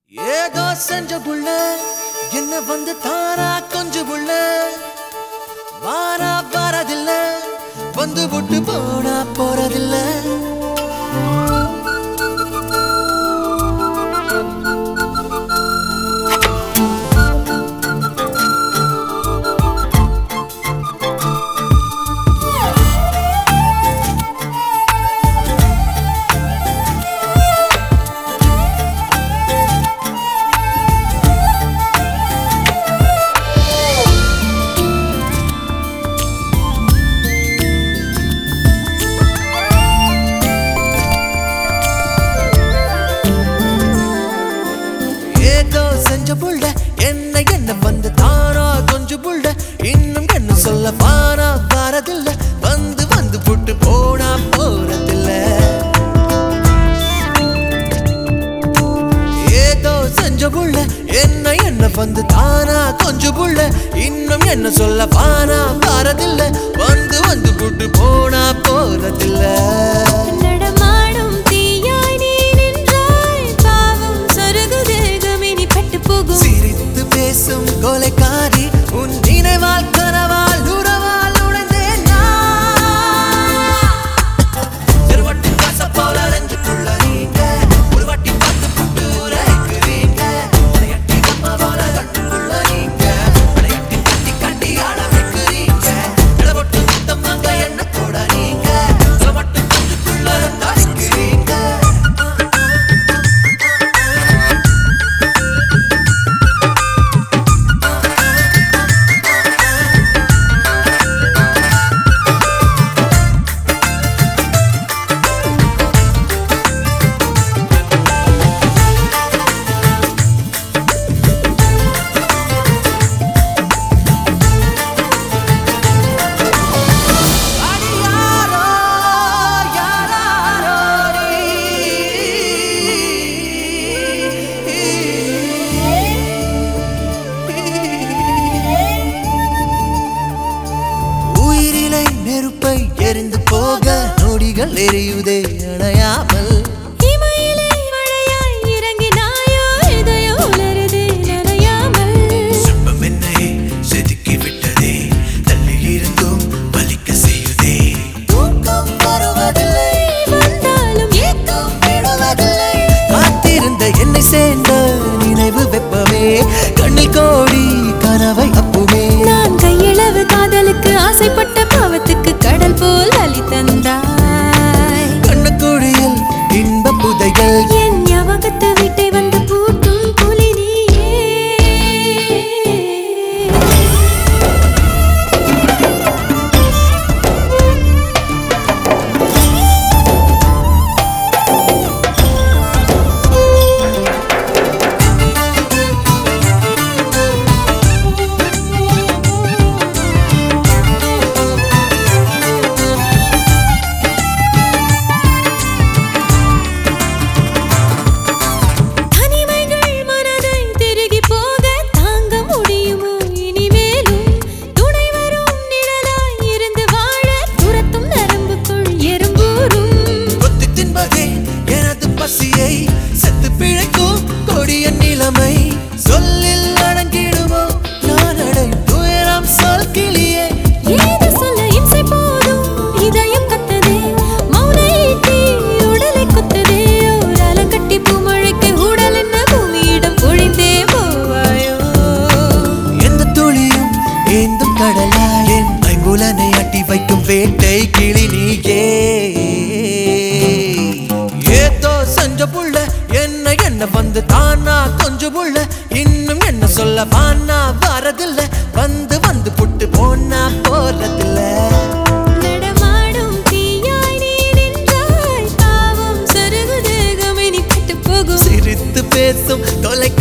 ஏதோ செஞ்ச புள்ள என்ன வந்து தாரா கொஞ்சு புள்ள வாரா வரதில்ல வந்து விட்டு போனா போறதில்ல ஏதோ செஞ்ச புள்ள என்ன என்ன வந்து தாரா கொஞ்சு புள்ள இன்னும் என்ன சொல்ல வாரா வரதில்ல வந்து வந்து விட்டு போனா போறதில்ல ஏதோ செஞ்ச புள்ள என்ன என்ன வந்து தானா கொஞ்சு புள்ள இன்னும் என்ன சொல்ல வாரா வரதில்ல வந்து வந்து விட்டு போனா போறதில்ல நடமாடும் தீயாய் நீ நின்றாய் பாவம் சொருகுது கமினி பட்டு போகும் சிரித்து பேசும் கொலைக்காரி உன் நினைவால் கனவால் உறவால் உடைந்தேன் நான். திருவட்டி காச போல நெஞ்சுக்குள்ள நீங்க ஒரு வாட்டி பார்த்து புட்டு உரைக்கிறீங்க விளையாட்டி அம்மா போல கண்ணுக்குள்ள நீங்க விளையாட்டி கட்டி கட்டி ஆட வைக்கிறீங்க இடப்பட்டு முத்தம் வாங்க என்ன கூட நீங்க சில மட்டும் நெஞ்சுக்குள்ள தாளிக்கிறீங்க அடியாரோ யாராரோ உயிரிலை நெருப்பை எரிந்து போக நொடிகள் எரியுதே அணையாமல் இமையிலே மழையாய் இறங்கினாயோ இதயம் உலருது நனையாமல் சுப்பம் என்னை செதுக்கி விட்டதே தள்ளி இருந்தும் வலிக்க செய்யுதே தூக்கம் வருவதில்லை வந்தாலும் ஏக்கம் விடுவதில்லை காத்திருந்த என்னை சேர்ந்த நினைவு வெப்பமே கண்ணில் கோடி கனவை அப்புமே நான் கையளவு காதலுக்கு ஆசைப்பட்ட பாவத்துக்கு கடல் போல் வலி தந்தாய் கண்ணுக்குழியில் இன்ப புதைகள் என் ஞாபகத்து வீட்டை வந்து பூட்டும் புலி நீயே தனிமைகள் மனதை திருகி போக தாங்க முடியுமோ இனிமேலும் துணை வரும் நிழலாய் இருந்து வாழ துரத்தும் நரம்புக்குள் எறும்பூரும் கொத்தி தின்பதே எனது பசியை செத்து பிழைக்கும் கொடிய நிலைமை சொல்லில் அடங்கிடுமோ நான் அடை துயரம் சொல் கிளியே ஏது சொல்ல இம்சை போதும் இதயம் கத்ததே மௌன ஈட்டி உடலை குத்ததே ஓரால கட்டி பூமழைக்கு உடல் என்ன பூமியிடம் பொழிந்தே போவாயோ எந்த துளியும் ஏந்தும் கடலா என் ஐம்புலனை அட்டி வைக்கும் வேட்டை கிளி நீயே ஏதோ செஞ்ச புள்ள என்ன என்ன வந்து தானா கொஞ்சம் புள்ள இன்னும் என்ன சொல்ல வானா வரதில்ல வந்து வந்து புட்டு போனா போறதில்ல நடமாடும் தீயாய் நீ நின்றாய் பாவம் சொருகுது கமினி பட்டு போகும் சிரித்து பேசும் தொலை